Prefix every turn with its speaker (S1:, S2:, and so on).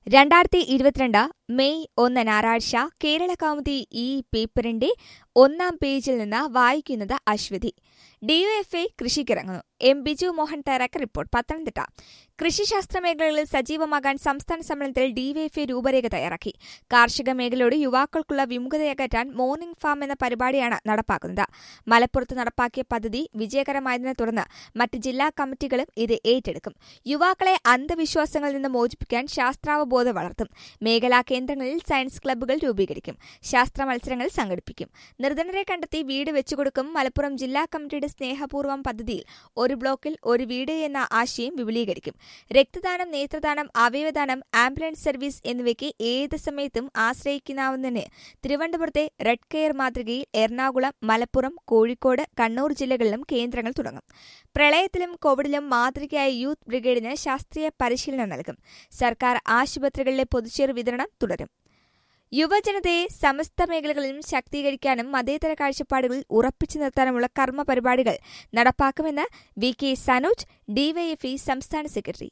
S1: രണ്ടായിരത്തി ഇരുപത്തിരണ്ട് മെയ് ഒന്ന് ഞായറാഴ്ച കേരള കൗമുദി ഈ പേപ്പറിന്റെ ഒന്നാം പേജിൽ നിന്ന് വായിക്കുന്നത് അശ്വതി ഡിയുഎഫ്എ കൃഷിക്കിറങ്ങുന്നു എം ബിജു മോഹൻ തയ്യാറാക്കിയ റിപ്പോർട്ട് പത്തനംതിട്ട കൃഷിശാസ്ത്ര മേഖലകളിൽ സജീവമാകാൻ സംസ്ഥാന സമ്മേളനത്തിൽ ഡിവൈഎഫ്എ രൂപരേഖ തയ്യാറാക്കി കാർഷിക മേഖലയോട് യുവാക്കൾക്കുള്ള വിമുഖതയകറ്റാൻ മോർണിംഗ് ഫാം എന്ന പരിപാടിയാണ് നടപ്പാക്കുന്നത് മലപ്പുറത്ത് നടപ്പാക്കിയ പദ്ധതി വിജയകരമായതിനെ തുടർന്ന് മറ്റ് ജില്ലാ കമ്മിറ്റികളും ഇത് ഏറ്റെടുക്കും യുവാക്കളെ അന്ധവിശ്വാസങ്ങളിൽ നിന്ന് മോചിപ്പിക്കാൻ ശാസ്ത്രാവബോധം വളർത്തും മേഖലാ കേന്ദ്രങ്ങളിൽ സയൻസ് ക്ലബ്ബുകൾ രൂപീകരിക്കും ശാസ്ത്ര മത്സരങ്ങൾ സംഘടിപ്പിക്കും നിർധനരെ കണ്ടെത്തി വീട് വെച്ചുകൊടുക്കും മലപ്പുറം ജില്ലാ കമ്മിറ്റിയുടെ സ്നേഹപൂർവ്വം പദ്ധതിയിൽ ഒരു ബ്ലോക്കിൽ ഒരു വീട് എന്ന ആശയം വിപുലീകരിക്കും രക്തദാനം നേത്രദാനം അവയവദാനം ആംബുലൻസ് സർവീസ് എന്നിവയ്ക്ക് ഏത് സമയത്തും ആശ്രയിക്കാവുന്നതിന് തിരുവനന്തപുരത്തെ റെഡ് കെയർ മാതൃകയിൽ എറണാകുളം മലപ്പുറം കോഴിക്കോട് കണ്ണൂർ ജില്ലകളിലും കേന്ദ്രങ്ങൾ തുടങ്ങും പ്രളയത്തിലും കോവിഡിലും മാതൃകയായ യൂത്ത് ബ്രിഗേഡിന് ശാസ്ത്രീയ പരിശീലനം നൽകും സർക്കാർ ആശുപത്രികളിലെ പൊതുച്ചേർ വിതരണം തുടരും യുവജനതയെ സമസ്ത മേഖലകളിലും ശാക്തീകരിക്കാനും മതേതര കാഴ്ചപ്പാടുകളിൽ ഉറപ്പിച്ചു നിർത്താനുമുള്ള കർമ്മ പരിപാടികൾ നടപ്പാക്കുമെന്ന് വി കെ സനോജ് ഡിവൈഎഫ്ഇ സംസ്ഥാന സെക്രട്ടറി